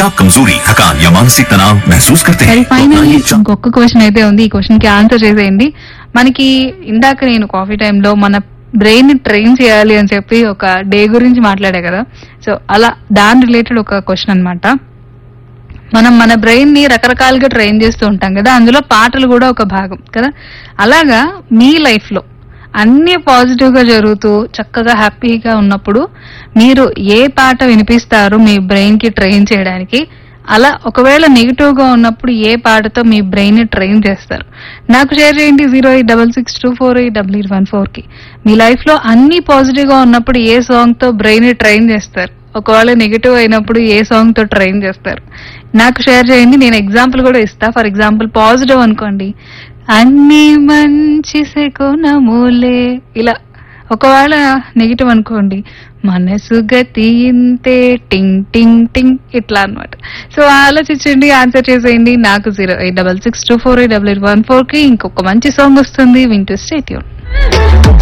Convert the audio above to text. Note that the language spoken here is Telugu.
आप कमजोरी थकान या मानसिक तनाव महसूस करते వెల్ हैं तो ఫైనల్లీ आइए जा- ఇంకొక క్వశ్చన్ అయితే ఉంది ఈ క్వశ్చన్ కి ఆన్సర్ చేసేయండి మనకి ఇందాక నేను కాఫీ టైంలో మన బ్రెయిన్ ని ట్రైన్ చేయాలి అని చెప్పి ఒక డే గురించి మాట్లాడా కదా సో అలా దాని రిలేటెడ్ ఒక క్వశ్చన్ అన్నమాట మనం మన బ్రెయిన్ ని రకరకాలుగా ట్రైన్ చేస్తూ ఉంటాం కదా అందులో పాటలు కూడా ఒక భాగం కదా అలాగా మీ లైఫ్ లో అన్ని పాజిటివ్ గా జరుగుతూ చక్కగా హ్యాపీగా ఉన్నప్పుడు మీరు ఏ పాట వినిపిస్తారు మీ బ్రెయిన్ కి ట్రైన్ చేయడానికి అలా ఒకవేళ నెగిటివ్ గా ఉన్నప్పుడు ఏ పాటతో మీ బ్రెయిన్ ని ట్రైన్ చేస్తారు నాకు షేర్ చేయండి zero eight double six two four eight double eight one four కి మీ లైఫ్ లో అన్ని పాజిటివ్ గా ఉన్నప్పుడు ఏ సాంగ్ తో బ్రెయిన్ ని ట్రైన్ చేస్తారు ఒకవేళ నెగిటివ్ అయినప్పుడు ఏ సాంగ్ తో ట్రైన్ చేస్తారు నాకు షేర్ చేయండి నేను ఎగ్జాంపుల్ కూడా ఇస్తా ఫర్ ఎగ్జాంపుల్ పాజిటివ్ అనుకోండి అన్ని మంచి శకునములే ఇలా ఒకవేళ నెగిటివ్ అనుకోండి మనసు గతి ఇంతే టింగ్ టింగ్ టింగ్ ఇట్లా అన్నమాట సో ఆలోచించండి ఆన్సర్ చేసేయండి నాకు zero eight double six two four eight double eight one four కి ఇంకొక మంచి సాంగ్ వస్తుంది వింటూ స్టేట్యూన్